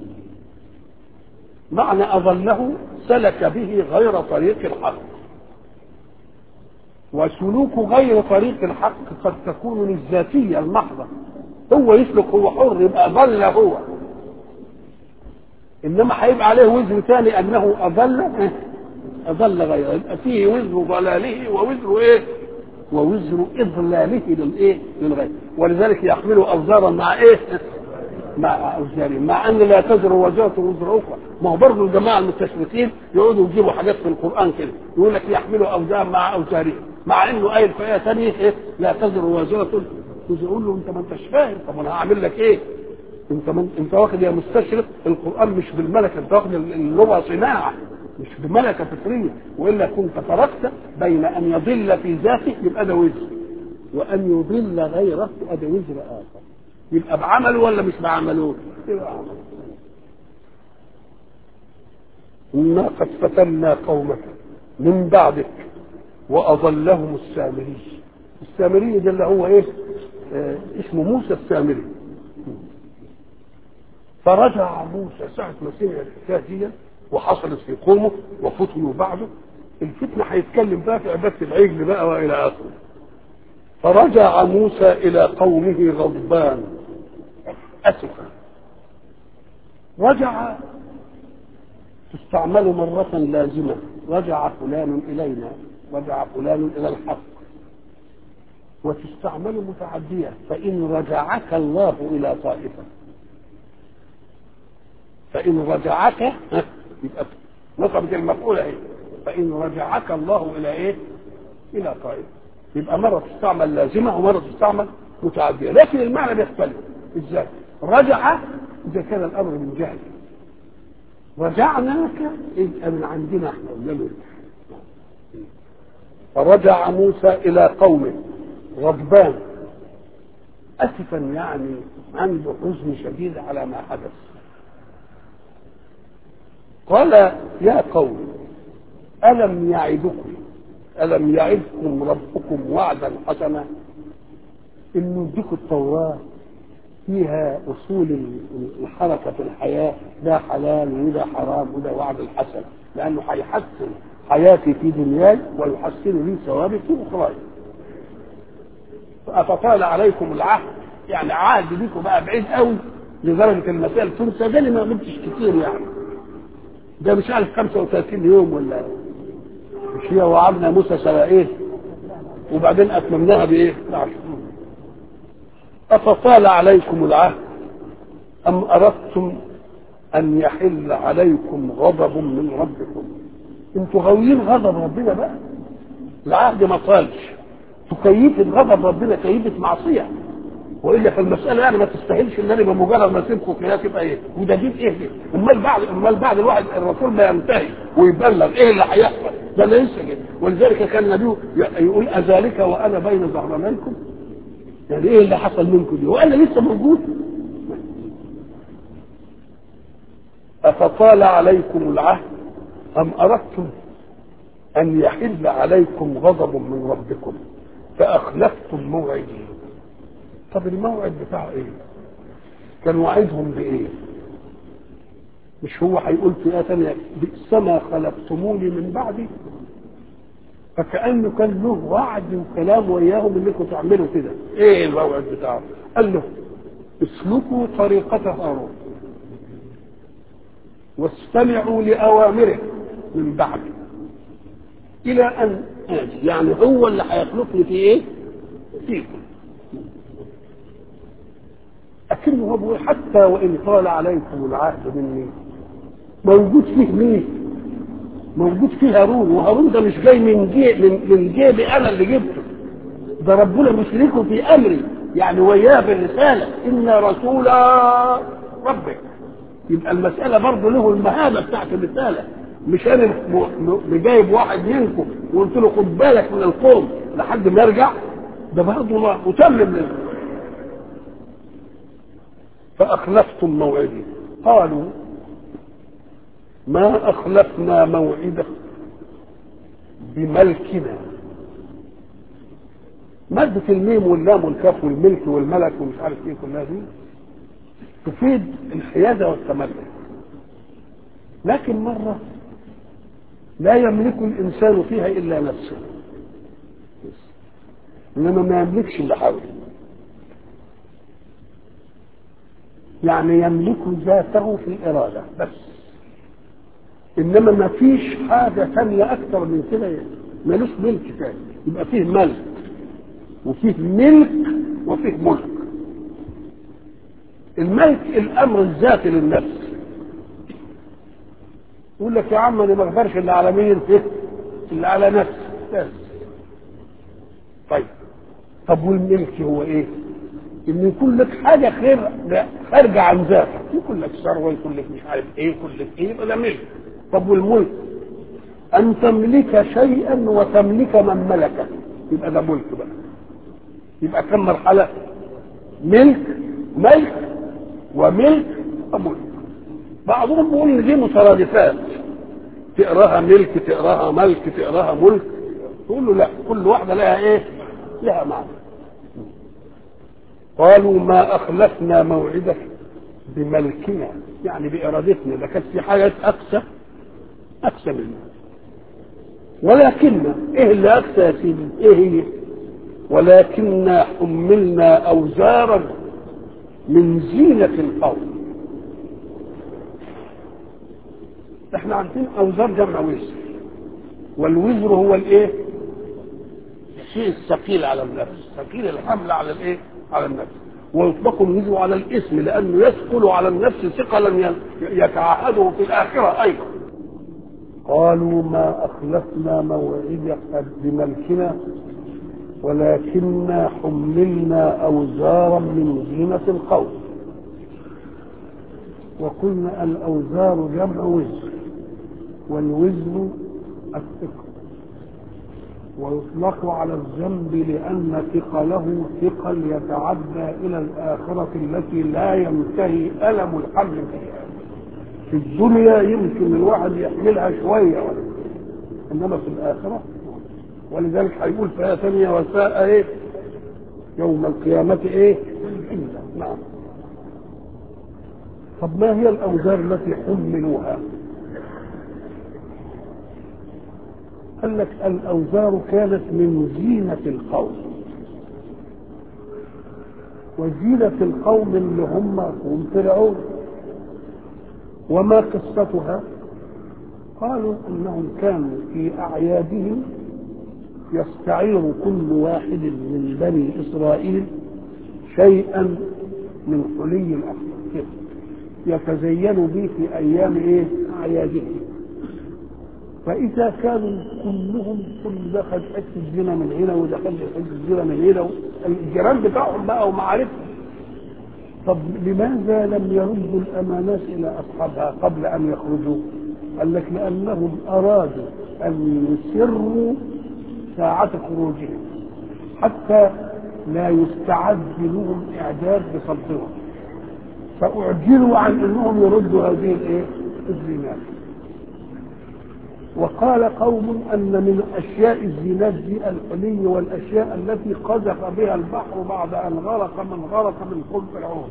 معنى اضله سلك به غير طريق الحق وسلوك غير طريق الحق قد تكون للذاتية المحضة هو يسلك هو حر يبقى ضل هو انما هيبقى عليه وزر ثاني انه اضل اضل غيره يبقى فيه وزر ضلاله ووزر ايه ووزر اضلاله للايه للغير ولذلك يحملوا اوزارا مع ايه مع اوزارهم مع ان لا تزر وزاره وزر اخرى ما هو برضه الجماعه المستشرقين يقعدوا يجيبوا حاجات في القران كده يقول لك يحملوا اوزار مع اوزارهم مع انه قايل في ايه ثانيه ايه لا تزر وزاره يقول له انت ما انتش فاهم طب انا هعمل لك ايه انت من انت واخد يا مستشرق القران مش بالملكه انت واخد اللغه صناعه مش بملكه فطريه والا كنت فرقت بين ان يضل في ذاته يبقى ده وزر وان يضل غيره يبقى ده وزر اخر يبقى بعمله ولا مش بعمله؟ يبقى عمله إنا قد فتنا قومك من بعدك وأضلهم السامري السامري ده اللي هو إيه؟ آه اسمه موسى السامري فرجع موسى ساعة ما سمع الحكاية دي وحصلت في قومه وفتنوا بعده الفتنة هيتكلم بقى في عبادة العجل بقى وإلى آخره فرجع موسى إلى قومه غضبان أسفا رجع تستعمل مرة لازمة رجع فلان إلينا رجع فلان إلى الحق وتستعمل متعدية فإن رجعك الله إلى طائفة فإن رجعك يبقى نصبت المفعولة إيه فإن رجعك الله إلى إيه إلى طائفة يبقى مرة تستعمل لازمة ومرة تستعمل متعدية لكن المعنى بيختلف ازاي رجع إذا كان الأمر من جهل رجعناك يبقى من عندنا احنا قلنا فرجع موسى إلى قومه غضبان أسفا يعني عنده حزن شديد على ما حدث قال يا قوم ألم يعدكم ألم يعدكم ربكم وعدا حسنا إنه يديكم التوراة فيها أصول الحركة في الحياة ده حلال وده حرام وده وعد الحسن لأنه هيحسن حياتي في دنياي ويحسن لي ثوابي في أخراي فأتطال عليكم العهد يعني عهد بيكم بقى بعيد قوي لدرجة المسائل تنسى ده اللي ما عملتش كتير يعني ده مش عارف 35 يوم ولا مش هي وعدنا موسى سنة ايه وبعدين اتممناها بايه؟ بعشر أفطال عليكم العهد أم أردتم أن يحل عليكم غضب من ربكم انتوا غاويين غضب ربنا بقى العهد ما طالش تكيفة غضب ربنا كيفة معصية والا فالمساله يعني ما تستاهلش ان انا بمجرد ما اسيبكم كده تبقى ايه وده دين ايه ده امال بعد امال بعد الواحد الرسول ما ينتهي ويبلغ ايه اللي هيحصل ده ليس كده ولذلك كان النبي يقول اذلك وانا بين ظهرانيكم يعني ايه اللي حصل منكم دي وانا لسه موجود افطال عليكم العهد ام اردتم ان يحل عليكم غضب من ربكم فاخلفتم موعدي طب الموعد بتاعه ايه كان وعدهم بايه مش هو هيقول في ايه ثانيه بئس ما خلقتموني من بعدي فكانه كان له وعد وكلام وياهم انكم تعملوا كده ايه الموعد بتاعه قال له اسلكوا طريقة هارون واستمعوا لأوامره من بعد إلى أن آتي يعني هو اللي هيخلقني في إيه؟ فيكم أكنه هو بيقول حتى وإن طال عليكم العهد مني موجود فيه مين موجود فيه هارون وهارون ده مش جاي من جيب من, من جيبي انا اللي جبته ده ربنا مشركه في امري يعني وياه بالرساله ان رسول ربك يبقى المساله برضه له المهابه بتاعت الرساله مش انا جايب واحد منكم وقلت له خد بالك من القوم لحد ما يرجع ده برضه متمم لله فاخلفتم موعدي قالوا ما اخلفنا موعدك بملكنا مادة الميم واللام والكاف والملك والملك ومش عارف ايه كلها دي تفيد الحيادة والتملك لكن مرة لا يملك الإنسان فيها إلا نفسه إنما ما يملكش اللي حوله يعني يملك ذاته في الإرادة بس إنما ما فيش حاجة ثانية أكثر من كده ملوش ملك ثاني يبقى فيه ملك وفيه ملك وفيه ملك الملك الامر الذاتي للنفس يقول لك يا عم انا ما اقدرش الا على مين الا على نفسي بس طيب طب والملك هو ايه ان يكون لك حاجه خير خارجه عن ذاتك يكون لك ثروه يكون لك مش عارف ايه يكون لك ايه يبقى ده ملك طب والملك ان تملك شيئا وتملك من ملكه يبقى ده ملك بقى يبقى كم مرحله ملك ملك وملك وملك بعضهم بيقول ان دي مترادفات تقراها ملك تقراها ملك تقراها ملك تقول له لا كل واحده لها ايه لها معنى قالوا ما اخلفنا موعدك بملكنا يعني بارادتنا ده كانت في حاجات اقسى اقسى منها ولكن ايه اللي اقسى يا سيدي ايه هي ولكننا حملنا اوزارا من زينة القوم احنا عارفين اوزار جمع وزر والوزر هو الايه الشيء الثقيل على النفس ثقيل الحمل على الايه على النفس ويطلق الوزر على الاسم لانه يثقل على النفس ثقلا يتعهده في الاخره ايضا قالوا ما اخلفنا موعدك بملكنا ولكنا حملنا اوزارا من زينة القوم وقلنا الاوزار جمع وزر والوزر الثقل ويطلق على الذنب لان ثقله ثقل يتعدى الى الاخره التي لا ينتهي الم الحمل فيها في الدنيا يمكن الواحد يحملها شويه ولا انما في الاخره ولذلك هيقول في آية ثانية وساء إيه؟ يوم القيامة إيه؟ نعم. طب ما هي الأوزار التي حملوها؟ قال لك الأوزار كانت من زينة القوم وزينة القوم اللي هم قوم فرعون وما قصتها؟ قالوا انهم كانوا في اعيادهم يستعير كل واحد من بني اسرائيل شيئا من حلي الاحمر يتزين به في ايام ايه اعيادهم فاذا كانوا كلهم كل دخل حته زنا من هنا ودخل حته زنا من هنا الجيران بتاعهم بقى ومعارفهم طب لماذا لم يردوا الامانات الى اصحابها قبل ان يخرجوا؟ قال لك لانهم ارادوا ان يسروا ساعة خروجهم حتى لا يستعد لهم اعداد بصدهم فاعجلوا عن انهم يردوا هذه الايه؟ الزينات وقال قوم ان من اشياء الزينات دي الحلي والاشياء التي قذف بها البحر بعد ان غرق من غرق من قوم فرعون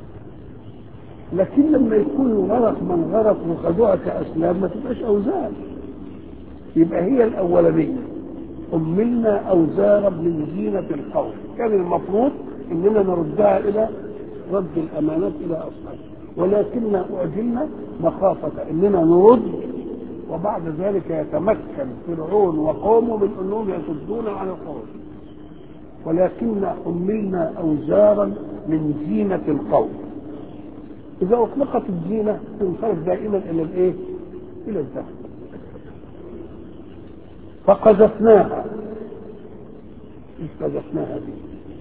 لكن لما يكون غرق من غرق وخدوها كاسلام ما تبقاش اوزان يبقى هي الاولانيه حملنا اوزارا من زينه القوم كان المفروض اننا نردها الى رد الامانات الى اصحابها ولكننا اعجلنا مخافه اننا نرد وبعد ذلك يتمكن فرعون وقومه من انهم يصدون عن الخروج ولكن حملنا اوزارا من زينه القوم إذا أطلقت الزينة تنصرف دائما إلى الإيه؟ إلى الذهب فقذفناها ايش قذفناها دي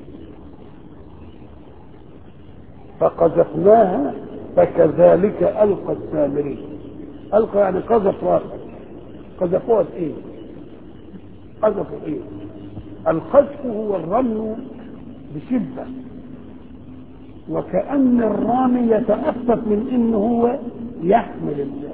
فقذفناها فكذلك ألقى السامري ألقى يعني قذف راسه قذفوها ايه قذفوا ايه القذف هو الرمي بشدة وكأن الرامي يتأسف من انه هو يحمل ال-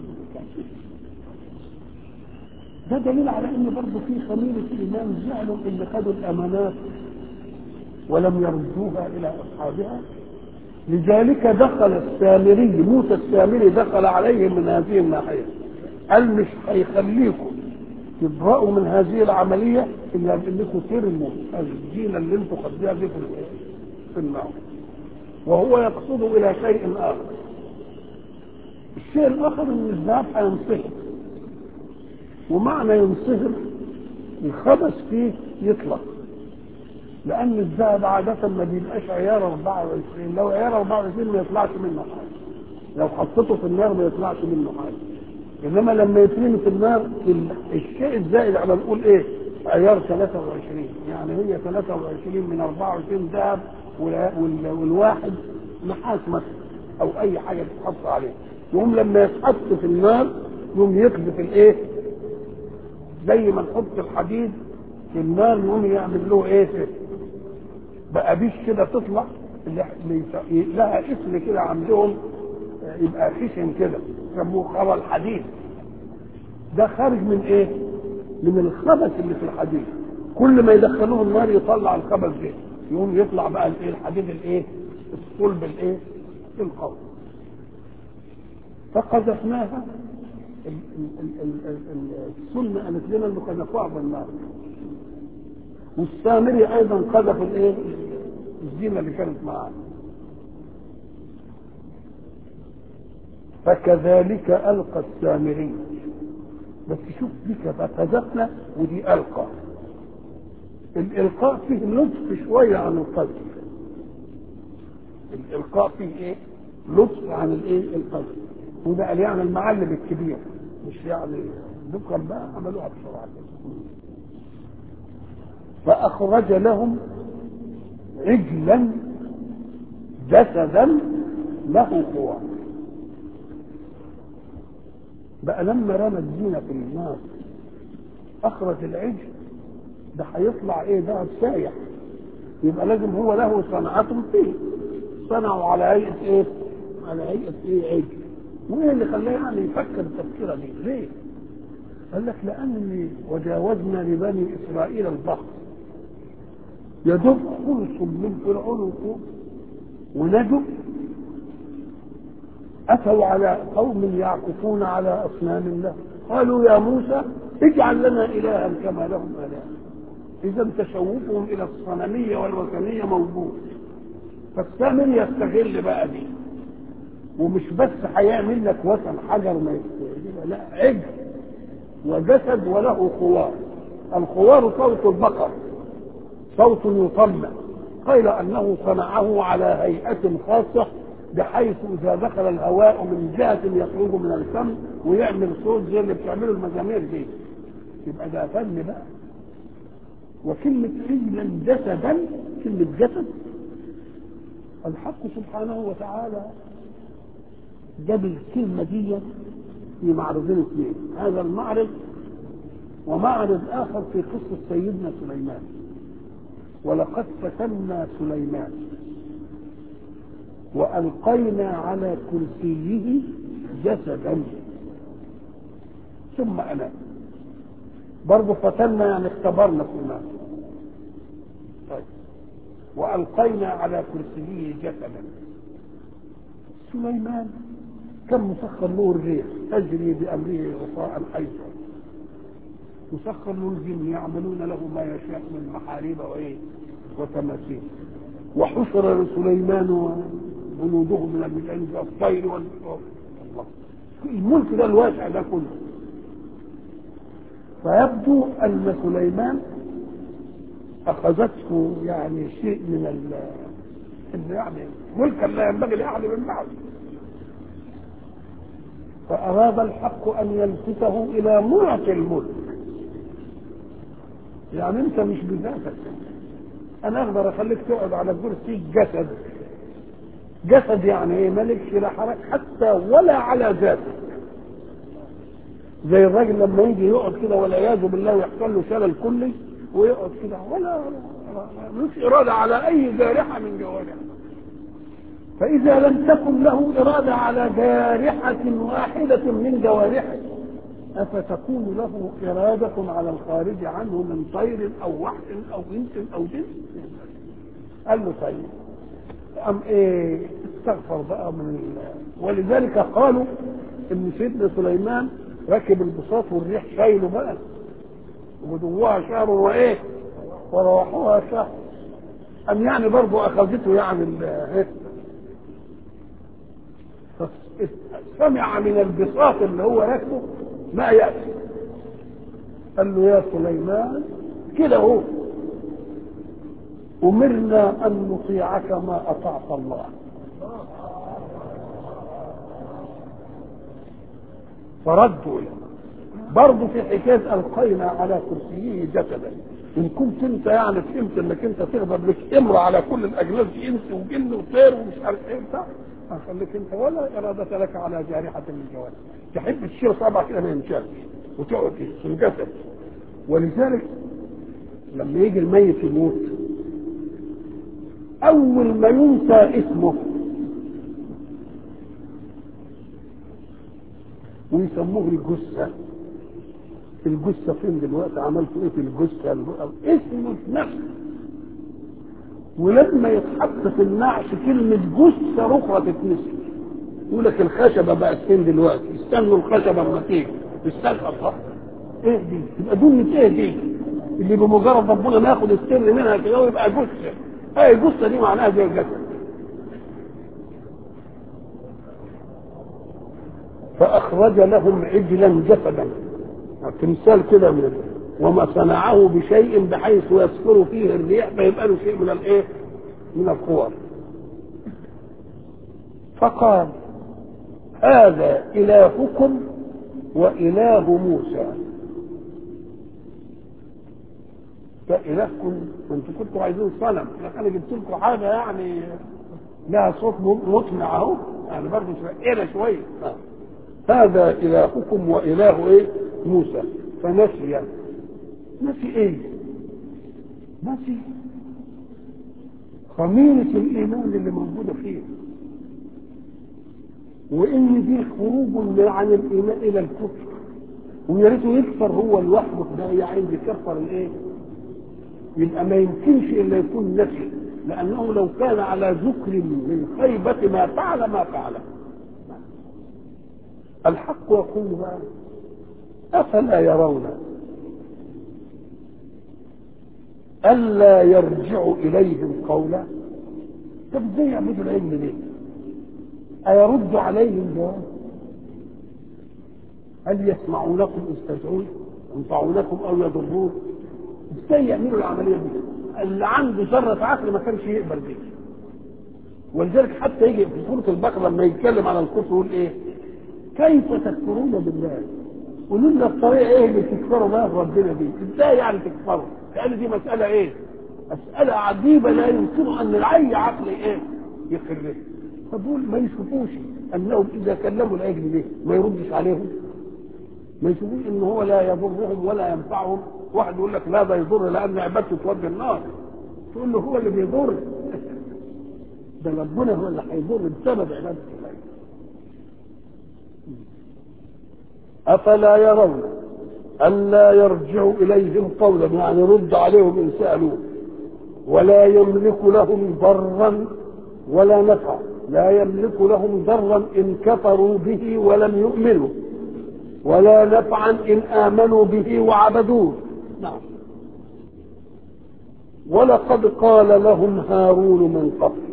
ده دليل على ان برضه في خميرة ايمان زعلوا اللي خدوا الامانات ولم يردوها الى اصحابها لذلك دخل السامري موسى السامري دخل عليهم من هذه الناحيه قال مش هيخليكم تبرأوا من هذه العملية إلا بأنكم ترموا الزينة اللي انتم خديها دي في ال- في النار وهو يقصد إلى شيء آخر الشيء الآخر إن الذهب هينصهر ومعنى ينصهر الخبث فيه يطلق لأن الذهب عادة ما بيبقاش عيار 24 لو عيار 24 ما يطلعش منه حاجة لو حطيته في النار ما يطلعش منه حاجة انما لما يترمي في النار ال- الشيء الزائد على نقول ايه عيار 23 يعني هي 23 من 24 ذهب وال- وال- والواحد نحاس مثلا او اي حاجه تتحط عليه يقوم لما يتحط في النار يقوم يقذف الايه زي ما نحط الحديد في النار يقوم يعمل له ايه بقى بيش كده تطلع اللي اللي يس- لها اسم كده عندهم آه، يبقى خشن كده يسموه خرى الحديد ده خارج من ايه؟ من الخبث اللي في الحديد كل ما يدخلوه النار يطلع الخبث ده يقوم يطلع بقى الايه الحديد الايه؟ الصلب الايه؟ القوي فقذفناها ال- ال- ال- ال- ال- السنه قالت لنا انه قذفوها بالنار والسامري ايضا قذف الايه؟ الزينه اللي كانت معاه فكذلك القى السامري بس شوف دي فقذفنا ودي القى الالقاء فيه لطف شويه عن القذف الالقاء فيه ايه لطف عن الايه القذف وده قال يعني المعلم الكبير مش يعني دكان بقى عملوها بسرعه كده فاخرج لهم عجلا جسدا له قوى بقى لما رمى الزينه في النار اخرج العجل ده هيطلع ايه ده سايح يبقى لازم هو له صنعة فيه صنعوا على هيئة ايه؟ على هيئة ايه عجل وايه اللي خلاه يعني يفكر التفكيرة دي؟ ليه؟ قال لك لأن وجاوزنا لبني إسرائيل البحر يدب خلص من فرعون وقوم ونجوا أتوا على قوم يعكفون على أصنام له قالوا يا موسى اجعل لنا إلها كما لهم آلهة إذا تشوفهم إلى الصنمية والوثنية موجود فالسامر يستغل بقى دي ومش بس هيعمل لك وثن حجر ما يستغل لا عجل وجسد وله خوار الخوار صوت البقر صوت يطمع قيل انه صنعه على هيئه خاصه بحيث اذا دخل الهواء من جهه يخرج من الفم ويعمل صوت زي اللي بتعمله المزامير دي يبقى ده فن بقى وكلمة عجلا جسدا كلمة جسد الحق سبحانه وتعالى جاب الكلمة دي في معرضين اثنين هذا المعرض ومعرض آخر في قصة سيدنا سليمان ولقد فتنا سليمان وألقينا على كرسيه جسدا ثم أنام برضه فتنا يعني اختبرنا سليمان طيب وألقينا على كرسيه جسدا سليمان كم مسخر له الريح تجري بأمره غطاء حيث مسخر له الجن يعملون له ما يشاء من محاريب وايه وتماثيل وحشر لسليمان وجنوده من الجن الطير وال الله. الملك ده الواسع ده كله فيبدو ان سليمان اخذته يعني شيء من إن يعني ملكا لا ينبغي لأحد من بعد فأراد الحق أن يلفته إلى معطي الملك يعني أنت مش بذاتك أنا أقدر أخليك تقعد على كرسي جسد جسد يعني إيه ملكش لا حركة حتى ولا على ذاتك زي الراجل لما يجي يقعد كده والعياذ بالله ويحصل له شلل كلي ويقعد كده ولا مش إرادة على أي جارحة من جوارحه فإذا لم تكن له إرادة على جارحة واحدة من جوارحه أفتكون له إرادة على الخارج عنه من طير أو وحش أو إنس أو جنس قال له طيب أم إيه استغفر بقى من الله ولذلك قالوا إن سيدنا سليمان ركب البساط والريح شايله بقى ودوها شهر وايه وروحوها شهر ام يعني برضه اخذته يعني ال- سمع من البساط اللي هو راكبه ما ياتي قال له يا سليمان كده هو امرنا ان نطيعك ما اطعت الله فردوا اليه برضه في حكايه القينا على كرسيه جسدا ان كنت انت يعني فهمت انك انت تقدر لك امر على كل الاجناس دي انس وجن وطير ومش عارف ايه بتاع هخليك انت ولا اراده لك على جارحه من الجوارح تحب تشيل صابع كده ما ينشالش وتقعد في الجسد ولذلك لما يجي الميت يموت اول ما ينسى اسمه ويسموه الجثه الجثة فين دلوقتي عملتوا ايه في الجثة اسمه في نفسه ولما يتحط في النعش كلمة جثة أخرى تتنسي يقول لك الخشبة بقت فين دلوقتي استنوا الخشبة اما تيجي استنى الله ايه دي تبقى دنيا ايه دي اللي بمجرد ربنا ما ياخد السر منها كده ويبقى جثة ايه الجثة دي معناها زي الجسد فأخرج لهم عجلا جسدا تمثال كده من وما صنعه بشيء بحيث يسكر فيه الريح فيبقى له شيء من الايه؟ من القوى. فقال هذا إلهكم وإله موسى. ده إلهكم وانتم كنتوا عايزين صنم، انا جبت لكم حاجة يعني لها صوت مقنع اهو يعني برضه شوية شوية هذا إلهكم وإله إيه؟ موسى فنسي نسي إيه؟ نسي خميرة الإيمان اللي موجودة فيه وإن دي خروج عن الإيمان إلى الكفر ويا ريته يكفر هو لوحده ده يعني يكفر الإيه؟ يبقى ما يمكنش إلا يكون نسي لأنه لو كان على ذكر من خيبة ما فعل ما فعله الحق يقول بقى أفلا يرون ألا يرجع إليهم قولا طب ازاي يعبدوا العلم ليه؟ أيرد عليهم جواب؟ هل يسمعونكم إذ تدعون؟ ينفعونكم أو يضرون؟ ازاي يعملوا العملية دي؟ اللي عنده ذرة عقل ما كانش يقبل بيه ولذلك حتى يجي في سورة البقرة لما يتكلم على الكفر يقول إيه؟ كيف تكفرون بالله قولوا لنا الطريقه ايه اللي تكفروا بها ربنا دي ازاي يعني تكفروا لان دي مساله ايه مساله عجيبه لا يمكن ان العي عقل ايه يقرها فدول ما يشوفوش انهم اذا كلموا العجل ليه ما يردش عليهم ما يشوفوش ان هو لا يضرهم ولا ينفعهم واحد يقول لك لا ده يضر لان عبادته تودي النار تقول له هو اللي بيضر ده ربنا هو اللي هيضر بسبب عباده الله أفلا يرون ألا يرجع إليهم قولا يعني رد عليهم إن سألوه ولا يملك لهم ضرا ولا نفعا لا يملك لهم ضرا إن كفروا به ولم يؤمنوا ولا نفعا إن آمنوا به وعبدوه نعم ولقد قال لهم هارون من قبل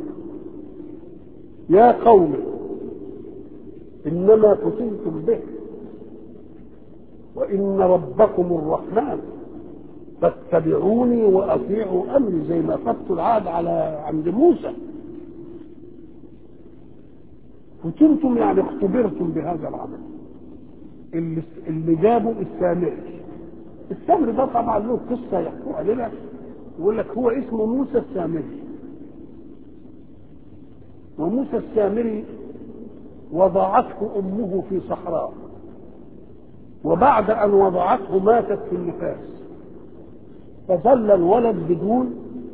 يا قوم إنما فتنتم به وإن ربكم الرحمن فاتبعوني وأطيعوا أمري زي ما خدتوا العهد على عند موسى فتنتم يعني اختبرتم بهذا العمل اللي اللي جابوا السامري السامري ده طبعا له قصه يحكوها لنا يقول لك هو اسمه موسى السامري وموسى السامري وضعته امه في صحراء وبعد ان وضعته ماتت في النفاس فظل الولد بدون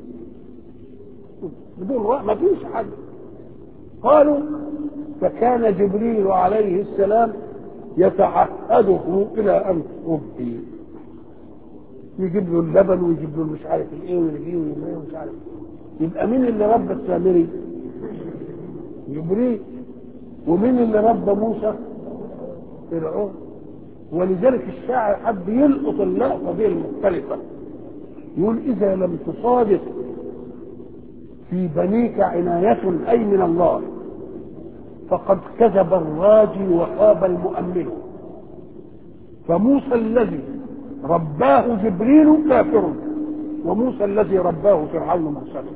بدون رأي ما فيش حد قالوا فكان جبريل عليه السلام يتعهده الى ان تربي يجيب له اللبن ويجيب له مش عارف الايه ويجيب له ايه ومش عارف إيه. يبقى مين اللي ربى السامري؟ جبريل ومين اللي ربى موسى؟ فرعون ولذلك الشاعر حب يلقط اللقطه دي المختلفه يقول اذا لم تصادف في بنيك عناية أي من الله فقد كذب الراجي وخاب المؤمن فموسى الذي رباه جبريل كافر وموسى الذي رباه فرعون مرسل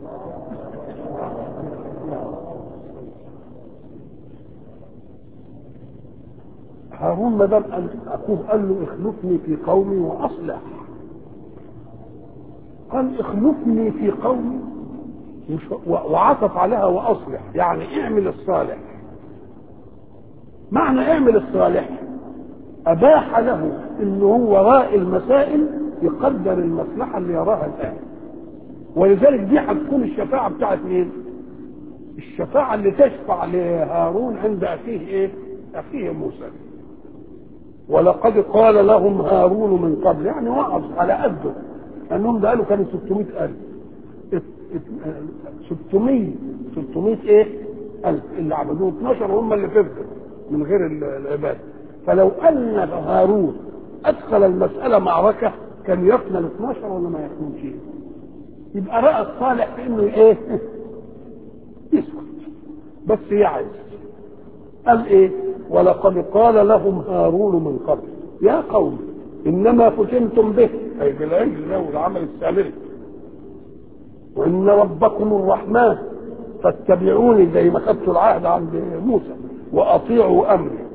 هارون ما دام اخوه قال له اخلفني في قومي واصلح قال اخلفني في قومي وعطف عليها واصلح يعني اعمل الصالح معنى اعمل الصالح اباح له ان هو وراء المسائل يقدر المصلحه اللي يراها الان ولذلك دي هتكون الشفاعه بتاعت مين؟ الشفاعه اللي تشفع لهارون عند اخيه ايه؟ اخيه موسى ولقد قال لهم هارون من قبل يعني وعظ على قده لانهم ده قالوا كانوا 600000 600 600 ايه؟ ألف اللي عبدوه 12 هم اللي فضلوا من غير العباد فلو ان هارون ادخل المساله معركه كان يفنى ال 12 ولا ما يفنوش يبقى راى الصالح في انه ايه؟ يسكت بس يعز قال ايه؟ ولقد قال لهم هارون من قبل يا قوم انما فتنتم به اي بالعجل ده والعمل السامري وان ربكم الرحمن فاتبعوني زي ما خدتوا العهد عند موسى واطيعوا امري